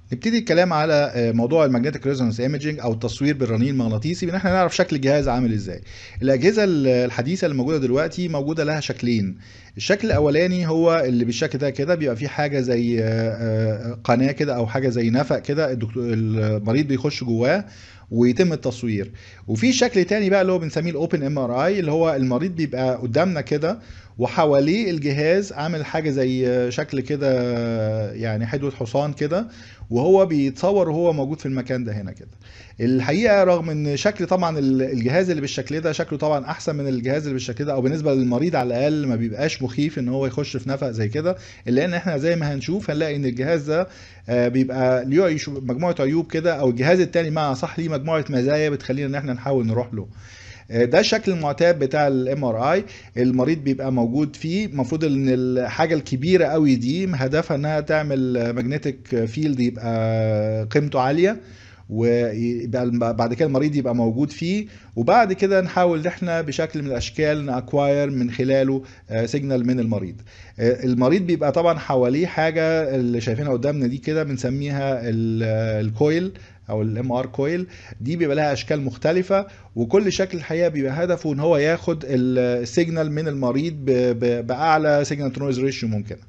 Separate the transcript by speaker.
Speaker 1: نبتدي الكلام على موضوع الماجنتيك ريزونانس ايمجنج او التصوير بالرنين المغناطيسي بان احنا نعرف شكل الجهاز عامل ازاي الاجهزه الحديثه اللي موجوده دلوقتي موجوده لها شكلين الشكل الاولاني هو اللي بالشكل ده كده بيبقى فيه حاجه زي قناه كده او حاجه زي نفق كده الدكتور المريض بيخش جواه ويتم التصوير وفي شكل تاني بقى اللي هو بنسميه الاوبن ام ار اي اللي هو المريض بيبقى قدامنا كده وحواليه الجهاز عامل حاجه زي شكل كده يعني حدوه حصان كده وهو بيتصور وهو موجود في المكان ده هنا كده الحقيقه رغم ان شكل طبعا الجهاز اللي بالشكل ده شكله طبعا احسن من الجهاز اللي بالشكل ده او بالنسبه للمريض على الاقل ما بيبقاش مخيف ان هو يخش في نفق زي كده الا ان احنا زي ما هنشوف هنلاقي ان الجهاز ده بيبقى ليه مجموعه عيوب كده او الجهاز التاني مع صح ليه مجموعه مزايا بتخلينا ان احنا نحاول نروح له ده الشكل المعتاد بتاع الام ار اي المريض بيبقى موجود فيه المفروض ان الحاجه الكبيره قوي دي هدفها انها تعمل ماجنتيك فيلد يبقى قيمته عاليه ويبقى بعد كده المريض يبقى موجود فيه وبعد كده نحاول ان احنا بشكل من الاشكال ناكواير من خلاله سيجنال من المريض المريض بيبقى طبعا حواليه حاجه اللي شايفينها قدامنا دي كده بنسميها الكويل او الام ار كويل دي بيبقى لها اشكال مختلفه وكل شكل الحقيقه بيبقى هدفه ان هو ياخد السيجنال من المريض باعلى سيجنال تو نويز ريشيو ممكنه